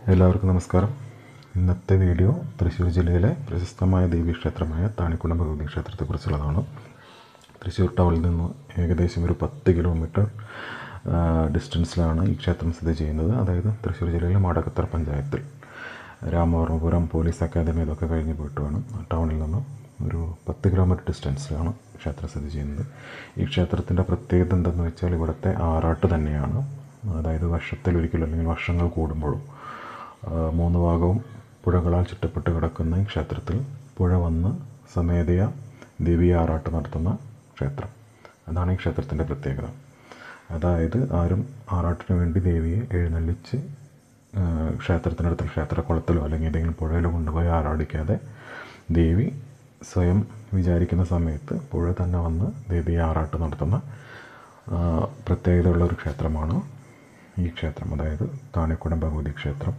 എല്ലാവർക്കും നമസ്കാരം ഇന്നത്തെ വീഡിയോ തൃശ്ശൂർ ജില്ലയിലെ പ്രശസ്തമായ ദേവീക്ഷേത്രമായ താണിക്കുളം ഭഗവതി ക്ഷേത്രത്തെക്കുറിച്ചുള്ളതാണ് തൃശ്ശൂർ ടൗണിൽ നിന്ന് ഏകദേശം ഒരു പത്ത് കിലോമീറ്റർ ഡിസ്റ്റൻസിലാണ് ഈ ക്ഷേത്രം സ്ഥിതി ചെയ്യുന്നത് അതായത് തൃശ്ശൂർ ജില്ലയിലെ മാടകത്തറ പഞ്ചായത്തിൽ രാമവർമ്മപുരം പോലീസ് അക്കാദമി ഇതൊക്കെ കഴിഞ്ഞ് പോയിട്ട് വേണം ടൗണിൽ നിന്ന് ഒരു പത്ത് കിലോമീറ്റർ ഡിസ്റ്റൻസിലാണ് ക്ഷേത്രം സ്ഥിതി ചെയ്യുന്നത് ഈ ക്ഷേത്രത്തിൻ്റെ പ്രത്യേകത എന്തെന്ന് വെച്ചാൽ ഇവിടുത്തെ ആറാട്ട് തന്നെയാണ് അതായത് വർഷത്തിൽ ഒരിക്കലും അല്ലെങ്കിൽ വർഷങ്ങൾ കൂടുമ്പോഴും ആ, മൂന്ന് ഭാഗവും പുഴകളാൽ ചുറ്റപ്പെട്ട് കിടക്കുന്ന ഈ ക്ഷേത്രത്തിൽ പുഴ വന്ന് സ്വമേധയ ദേവി ആറാട്ട് നടത്തുന്ന ക്ഷേത്രം അതാണ് ഈ ക്ഷേത്രത്തിൻ്റെ പ്രത്യേകത അതായത് ആരും ആറാട്ടിന് വേണ്ടി ദേവിയെ എഴുന്നള്ളിച്ച് ആ, ക്ഷേത്രത്തിനടുത്ത ക്ഷേത്രക്കുളത്തിലോ അല്ലെങ്കിൽ ഏതെങ്കിലും പുഴയിലോ കൊണ്ടുപോയി ആറാടിക്കാതെ ദേവി സ്വയം വിചാരിക്കുന്ന സമയത്ത് പുഴ തന്നെ വന്ന് ദേവി ആറാട്ട് നടത്തുന്ന ആ, പ്രത്യേകതയുള്ള ഒരു ക്ഷേത്രമാണ് ഈ ക്ഷേത്രം അതായത് താണിക്കുടം ഭഗവതി ക്ഷേത്രം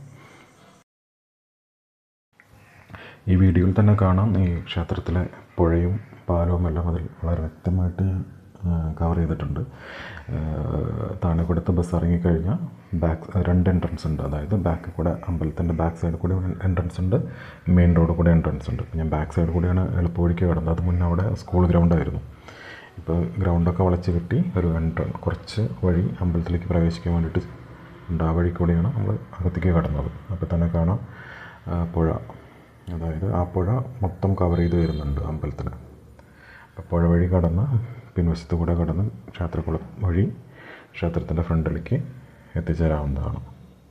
ഈ വീഡിയോയിൽ തന്നെ കാണാം ഈ ക്ഷേത്രത്തിലെ പുഴയും പാലവും എല്ലാം അതിൽ വളരെ വ്യക്തമായിട്ട് കവർ ചെയ്തിട്ടുണ്ട് താണിക്കുടത്ത് ബസ് ഇറങ്ങിക്കഴിഞ്ഞാൽ ബാക്ക് രണ്ട് എൻട്രൻസ് ഉണ്ട് അതായത് ബാക്ക് കൂടെ അമ്പലത്തിൻ്റെ ബാക്ക് സൈഡിൽ കൂടെ എൻട്രൻസ് ഉണ്ട് മെയിൻ റോഡ് കൂടെ എൻട്രൻസ് ഉണ്ട് ഞാൻ ബാക്ക് സൈഡ് കൂടെയാണ് എളുപ്പവഴിക്ക് കിടന്നത് അത് മുന്നേ അവിടെ സ്കൂൾ ഗ്രൗണ്ടായിരുന്നു ഇപ്പോൾ ഗ്രൗണ്ടൊക്കെ വളച്ച് കെട്ടി ഒരു എൻട്രൻ കുറച്ച് വഴി അമ്പലത്തിലേക്ക് പ്രവേശിക്കാൻ വേണ്ടിയിട്ട് ഉണ്ട് ആ വഴി കൂടെയാണ് നമ്മൾ അകത്തേക്ക് കടന്നത് അപ്പോൾ തന്നെ കാണാം ആ, പുഴ അതായത് ആ പുഴ മൊത്തം കവർ ചെയ്ത് വരുന്നുണ്ട് അമ്പലത്തിന് അപ്പോൾ പുഴ വഴി കടന്ന് പിൻവശത്ത് കൂടെ കടന്ന് ക്ഷേത്രക്കുളം വഴി ക്ഷേത്രത്തിൻ്റെ ഫ്രണ്ടിലേക്ക് എത്തിച്ചേരാവുന്നതാണ്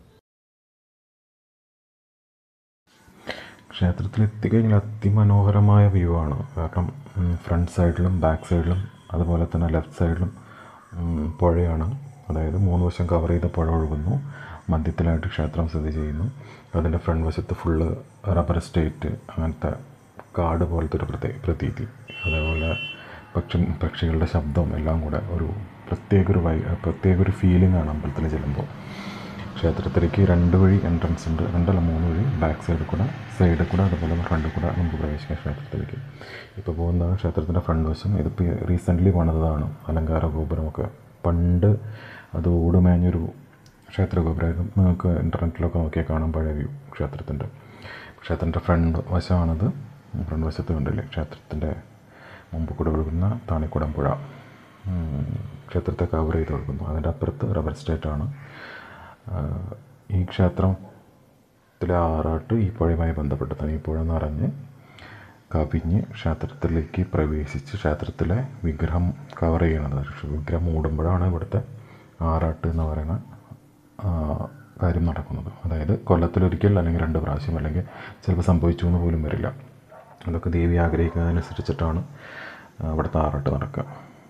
ക്ഷേത്രത്തിൽ എത്തിക്കഴിഞ്ഞാൽ അതിമനോഹരമായ വ്യൂ ആണ് കാരണം ഫ്രണ്ട് സൈഡിലും ബാക്ക് സൈഡിലും അതുപോലെ തന്നെ ലെഫ്റ്റ് സൈഡിലും ഉം, പുഴയാണ് അതായത് മൂന്ന് വശം കവർ ചെയ്ത പുഴ ഒഴുകുന്നു മധ്യത്തിലായിട്ട് ക്ഷേത്രം സ്ഥിതി ചെയ്യുന്നു അതിൻ്റെ ഫ്രണ്ട് വശത്ത് ഫുള്ള് റബ്ബർ എസ്റ്റേറ്റ് അങ്ങനത്തെ കാട് പോലത്തെ ഒരു പ്രത്യേ പ്രതീതി അതേപോലെ പക്ഷി പക്ഷികളുടെ ശബ്ദം എല്ലാം കൂടെ ഒരു പ്രത്യേക ഒരു വൈ പ്രത്യേക ഒരു ഫീലിംഗ് ആണ് അമ്പലത്തിൽ ചെല്ലുമ്പോൾ ക്ഷേത്രത്തിലേക്ക് രണ്ട് വഴി എൻട്രൻസ് ഉണ്ട് രണ്ടല്ല മൂന്ന് വഴി ബാക്ക് സൈഡിൽ കൂടെ സൈഡിൽ കൂടെ അതുപോലെ ഫ്രണ്ടിൽ കൂടെ നമുക്ക് പ്രവേശിക്കാം ക്ഷേത്രത്തിലേക്ക് ഇപ്പോൾ പോകുന്ന ക്ഷേത്രത്തിൻ്റെ ഫ്രണ്ട് വശം ഇതിപ്പോൾ റീസെൻ്റ്ലി പണിതതാണ് അലങ്കാര ഗോപുരമൊക്കെ പണ്ട് അത് ഓടുമേഞ്ഞൊരു ക്ഷേത്ര ഗോപുരമായിരുന്നു നിങ്ങൾക്ക് ഇൻ്റർനെറ്റിലൊക്കെ നോക്കിയാൽ കാണാൻ പഴയ വ്യൂ ക്ഷേത്രത്തിൻ്റെ ക്ഷേത്രത്തിൻ്റെ ഫ്രണ്ട് വശമാണത് ഫ്രണ്ട് വശത്ത് കണ്ടില്ലേ ക്ഷേത്രത്തിൻ്റെ മുമ്പ് കൂടെ ഒഴുകുന്ന താണിക്കുടം പുഴ ഉം, ക്ഷേത്രത്തെ കവർ ചെയ്ത് ഒഴുകുന്നു അതിൻ്റെ അപ്പുറത്ത് റബ്ബർ എസ്റ്റേറ്റാണ് ആഹ് ഈ ക്ഷേത്രത്തിലെ ആറാട്ട് ഈ പുഴയുമായി ബന്ധപ്പെട്ടതാണ് ഈ പുഴ നിറഞ്ഞ് കവിഞ്ഞ് ക്ഷേത്രത്തിലേക്ക് പ്രവേശിച്ച് ക്ഷേത്രത്തിലെ വിഗ്രഹം കവർ ചെയ്യണത് വിഗ്രഹം മൂടുമ്പോഴാണ് ഇവിടുത്തെ ആറാട്ട് എന്ന് പറയുന്ന ആഹ് കാര്യം നടക്കുന്നത് അതായത് കൊല്ലത്തിലൊരിക്കൽ അല്ലെങ്കിൽ രണ്ട് പ്രാവശ്യം അല്ലെങ്കിൽ ചിലപ്പോൾ സംഭവിച്ചു എന്ന് പോലും വരില്ല അതൊക്കെ ദേവി ആഗ്രഹിക്കുന്നതനുസരിച്ചിട്ടാണ് ആഹ് ഇവിടുത്തെ ആറാട്ട് നടക്കുക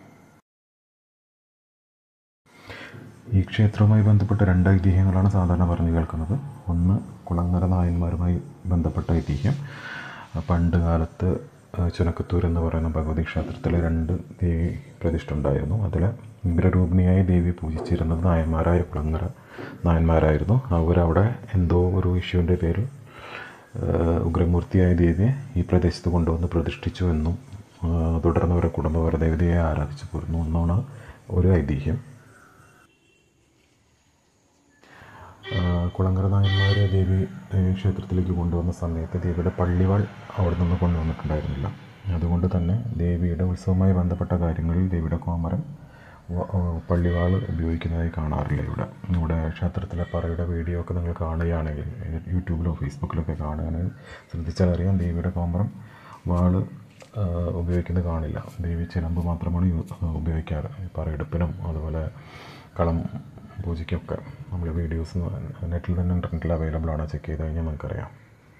ഈ ക്ഷേത്രവുമായി ബന്ധപ്പെട്ട രണ്ട് ഐതിഹ്യങ്ങളാണ് സാധാരണ പറഞ്ഞു കേൾക്കുന്നത് ഒന്ന് കുളങ്ങര നായന്മാരുമായി ബന്ധപ്പെട്ട ഐതിഹ്യം പണ്ട് കാലത്ത് ആ, ചുനക്കത്തൂർ എന്ന് പറയുന്ന ഭഗവതി ക്ഷേത്രത്തിൽ രണ്ട് ദേവി പ്രതിഷ്ഠ ഉണ്ടായിരുന്നു അതിൽ ഉഗ്രരൂപിണിയായി ദേവി പൂജിച്ചിരുന്നത് നായന്മാരായ കുളങ്ങര നായന്മാരായിരുന്നു അവരവിടെ എന്തോ ഒരു ഇഷ്യൂവിൻ്റെ പേരിൽ ആ, ഉഗ്രമൂർത്തിയായ ദേവിയെ ഈ പ്രദേശത്ത് കൊണ്ടുവന്ന് പ്രതിഷ്ഠിച്ചു എന്നും ആ, തുടർന്ന് അവരുടെ കുടുംബ ദേവതയെ ആരാധിച്ചു പോരുന്നു എന്നാണ് ഒരു ഐതിഹ്യം ആ, കുളങ്കര നായന്മാർ ദേവി ഏ, ക്ഷേത്രത്തിലേക്ക് കൊണ്ടുവന്ന സമയത്ത് ദേവിയുടെ പള്ളിവാൾ അവിടെ നിന്ന് കൊണ്ടുവന്നിട്ടുണ്ടായിരുന്നില്ല അതുകൊണ്ട് തന്നെ ദേവിയുടെ ഉത്സവവുമായി ബന്ധപ്പെട്ട കാര്യങ്ങളിൽ ദേവിയുടെ കോമരം വ- ആ, പള്ളിവാൾ ഉപയോഗിക്കുന്നതായി കാണാറില്ല ഇവിടെ ഇവിടെ ക്ഷേത്രത്തിലെ പറയുടെ വീഡിയോ ഒക്കെ നിങ്ങൾ കാണുകയാണെങ്കിൽ ഏ, യൂട്യൂബിലോ ഫേസ്ബുക്കിലൊക്കെ കാണുകയാണെങ്കിൽ ശ്രദ്ധിച്ചാൽ അറിയാം ദേവിയുടെ കോമരം വാള് ആ, ഉപയോഗിക്കുന്നത് കാണില്ല ദേവി ചിലമ്പ് മാത്രമാണ് യൂ- ഉപയോഗിക്കാറ് പറയെടുപ്പിനും അതുപോലെ കളം പൂജയ്ക്കൊക്കെ നമ്മൾ വീഡിയോസ് നെറ്റിൽ തന്നെ ഇൻ്റർനെറ്റിൽ അവൈലബിൾ ആണ് ചെക്ക് ചെയ്ത് കഴിഞ്ഞാൽ നമുക്കറിയാം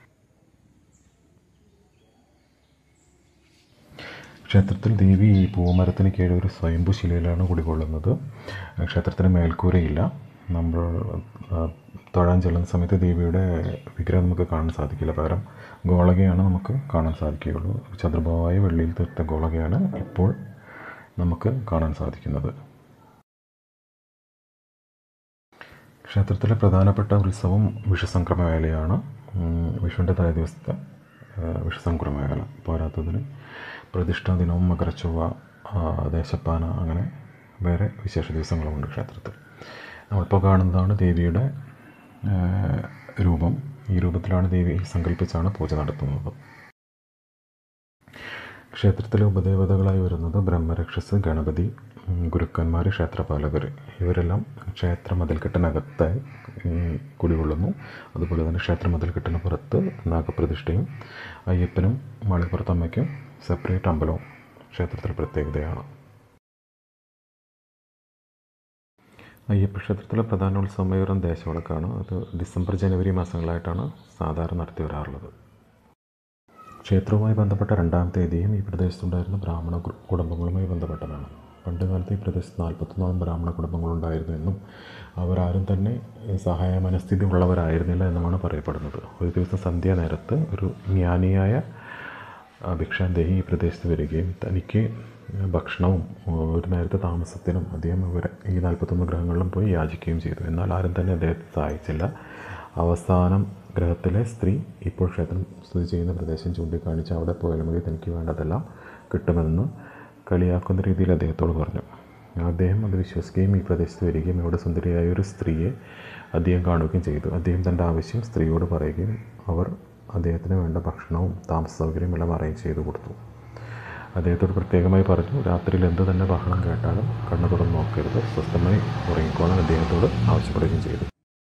ക്ഷേത്രത്തിൽ ദേവി ഈ പൂമരത്തിന് കീഴിൽ ഒരു സ്വയംഭു ശിലയിലാണ് കുടികൊള്ളുന്നത് ക്ഷേത്രത്തിന് മേൽക്കൂരയില്ല നമ്മൾ ആ, തൊഴാൻ ചെല്ലുന്ന സമയത്ത് ദേവിയുടെ വിഗ്രഹം നമുക്ക് കാണാൻ സാധിക്കില്ല പകരം ഗോളകയാണ് നമുക്ക് കാണാൻ സാധിക്കുകയുള്ളൂ ചതുർഭവമായ വെള്ളിയിൽ തീർത്ത ഗോളകയാണ് ഇപ്പോൾ നമുക്ക് കാണാൻ സാധിക്കുന്നത് ക്ഷേത്രത്തിലെ പ്രധാനപ്പെട്ട ഉത്സവം വിഷുസംക്രമവേലയാണ് ഉം, വിഷുവിൻ്റെ തലേദിവസത്തെ ആ, വിഷുസംക്രമവേല പോരാത്തതിന് പ്രതിഷ്ഠാ ദിനവും മകരച്ചൊവ്വ ആ, ദേശപ്പാന അങ്ങനെ വേറെ വിശേഷ ദിവസങ്ങളുമുണ്ട് ക്ഷേത്രത്തിൽ നമ്മളിപ്പോൾ കാണുന്നതാണ് ദേവിയുടെ ആ, രൂപം ഈ രൂപത്തിലാണ് ദേവി സങ്കല്പിച്ചാണ് പൂജ നടത്തുന്നത് ക്ഷേത്രത്തിലെ ഉപദേവതകളായി വരുന്നത് ബ്രഹ്മരക്ഷസ് ഗണപതി ഉം, ഗുരുക്കന്മാർ ക്ഷേത്രപാലകർ ഇവരെല്ലാം ക്ഷേത്ര മതിൽക്കെട്ടിനകത്തായി ഉം, കുടികൊള്ളുന്നു അതുപോലെ തന്നെ ക്ഷേത്ര മതിൽക്കെട്ടിന് പുറത്ത് നാഗപ്രതിഷ്ഠയും അയ്യപ്പനും മാളിപ്പുറത്തമ്മയ്ക്കും സെപ്പറേറ്റ് അമ്പലവും ക്ഷേത്രത്തിലെ പ്രത്യേകതയാണ് അയ്യപ്പ ക്ഷേത്രത്തിലെ പ്രധാന ഉത്സവമയൂരം ദേശവിളക്കാണ് അത് ഡിസംബർ ജനുവരി മാസങ്ങളായിട്ടാണ് സാധാരണ നടത്തി വരാറുള്ളത് ക്ഷേത്രവുമായി ബന്ധപ്പെട്ട രണ്ടാമത്തെ ഐതിഹ്യം ഈ പ്രദേശത്തുണ്ടായിരുന്ന ബ്രാഹ്മണ കു- കുടുംബങ്ങളുമായി ബന്ധപ്പെട്ടതാണ് പണ്ട് കാലത്ത് ഈ പ്രദേശത്ത് നാൽപ്പത്തൊന്നോളം ബ്രാഹ്മണ കുടുംബങ്ങളുണ്ടായിരുന്നു എന്നും അവരാരും തന്നെ സഹായ മനസ്ഥിതി ഉള്ളവരായിരുന്നില്ല എന്നുമാണ് പറയപ്പെടുന്നത് ഒരു ദിവസം സന്ധ്യാനേരത്ത് ഒരു ജ്ഞാനിയായ ആ, ഭിക്ഷാന്തേഹി ഈ പ്രദേശത്ത് വരികയും തനിക്ക് ഭക്ഷണവും ഒരു നേരത്തെ താമസത്തിനും അദ്ദേഹം ഇവരെ ഈ നാൽപ്പത്തൊന്ന് ഗ്രഹങ്ങളിലും പോയി യാചിക്കുകയും ചെയ്തു എന്നാൽ ആരും തന്നെ അദ്ദേഹത്തെ സഹായിച്ചില്ല അവസാനം ഗ്രഹത്തിലെ സ്ത്രീ ഇപ്പോൾ ക്ഷേത്രം സ്ഥിതി ചെയ്യുന്ന പ്രദേശം ചൂണ്ടിക്കാണിച്ച് അവിടെ പോയാൽ മതി തനിക്ക് വേണ്ടതെല്ലാം കിട്ടുമെന്ന് കളിയാക്കുന്ന രീതിയിൽ അദ്ദേഹത്തോട് പറഞ്ഞു അദ്ദേഹം അത് വിശ്വസിക്കുകയും ഈ പ്രദേശത്ത് വരികയും അവിടെ സുന്ദരിയായ ഒരു സ്ത്രീയെ അദ്ദേഹം കാണുകയും ചെയ്തു അദ്ദേഹം തൻ്റെ ആവശ്യം സ്ത്രീയോട് പറയുകയും അവർ അദ്ദേഹത്തിന് വേണ്ട ഭക്ഷണവും താമസ സൗകര്യവും എല്ലാം അറേഞ്ച് ചെയ്തു കൊടുത്തു അദ്ദേഹത്തോട് പ്രത്യേകമായി പറഞ്ഞു രാത്രിയിൽ എന്ത് തന്നെ ബഹളം കേട്ടാലും കണ്ണു തുറന്ന് നോക്കരുത് സ്വസ്ഥമായി ഉറങ്ങിക്കോളാൻ അദ്ദേഹത്തോട് ആവശ്യപ്പെടുകയും ചെയ്തു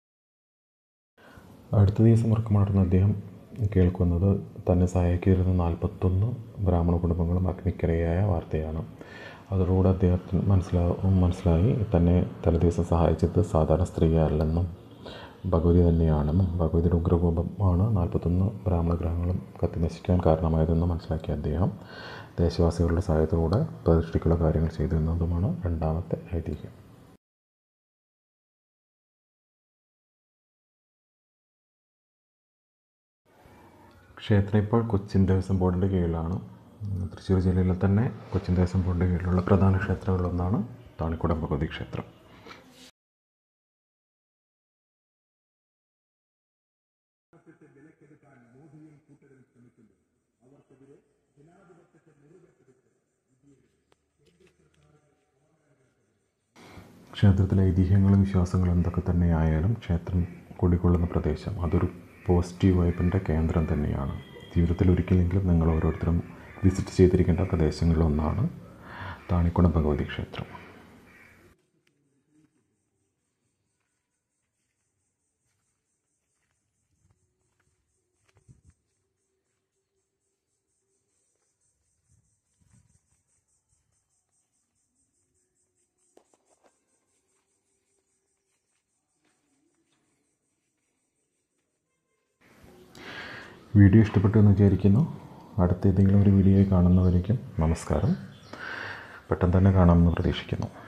അടുത്ത ദിവസം ഉറക്കമുണർന്ന അദ്ദേഹം കേൾക്കുന്നത് തന്നെ സഹായിക്കിരുന്ന നാൽപ്പത്തൊന്ന് ബ്രാഹ്മണ കുടുംബങ്ങളും അഗ്നിക്കരയായ വാർത്തയാണ് അതോടുകൂടി അദ്ദേഹത്തിന് മനസ്സിലാ മനസ്സിലായി തന്നെ തലേദിവസം സഹായിച്ചത് സാധാരണ സ്ത്രീയല്ലെന്നും ഭഗവതി തന്നെയാണെന്നും ഭഗവതിയുടെ ഉഗ്രകോപമാണ് നാൽപ്പത്തൊന്ന് ബ്രാഹ്മണ ഗ്രഹങ്ങളും കത്തി നശിക്കാൻ കാരണമായതെന്നും മനസ്സിലാക്കിയ അദ്ദേഹം ദേശവാസികളുടെ സഹായത്തോടെ പ്രതിഷ്ഠിക്കുള്ള കാര്യങ്ങൾ ചെയ്തു എന്നതുമാണ് രണ്ടാമത്തെ ഐതിഹ്യം ക്ഷേത്രം ഇപ്പോൾ കൊച്ചിൻ ദേവസ്വം ബോർഡിൻ്റെ കീഴിലാണ് തൃശ്ശൂർ ജില്ലയിലെ തന്നെ കൊച്ചിൻ ദേവസ്വം ബോർഡിൻ്റെ കീഴിലുള്ള പ്രധാന ക്ഷേത്രങ്ങളിലൊന്നാണ് താണിക്കുടം ഭഗവതി ക്ഷേത്രം ക്ഷേത്രത്തിലെ ഐതിഹ്യങ്ങളും വിശ്വാസങ്ങളും എന്തൊക്കെ തന്നെയായാലും ക്ഷേത്രം കുടികൊള്ളുന്ന പ്രദേശം അതൊരു പോസിറ്റീവ് വൈബിൻ്റെ കേന്ദ്രം തന്നെയാണ് ജീവിതത്തിൽ ഒരിക്കലെങ്കിലും നിങ്ങൾ ഓരോരുത്തരും വിസിറ്റ് ചെയ്തിരിക്കേണ്ട പ്രദേശങ്ങളിലൊന്നാണ് താണിക്കുളം ഭഗവതി ക്ഷേത്രം വീഡിയോ ഇഷ്ടപ്പെട്ടു എന്ന് വിചാരിക്കുന്നു അടുത്ത ഏതെങ്കിലും ഒരു വീഡിയോയിൽ കാണുന്നവരേക്കും നമസ്കാരം പെട്ടെന്ന് തന്നെ കാണാമെന്ന് പ്രതീക്ഷിക്കുന്നു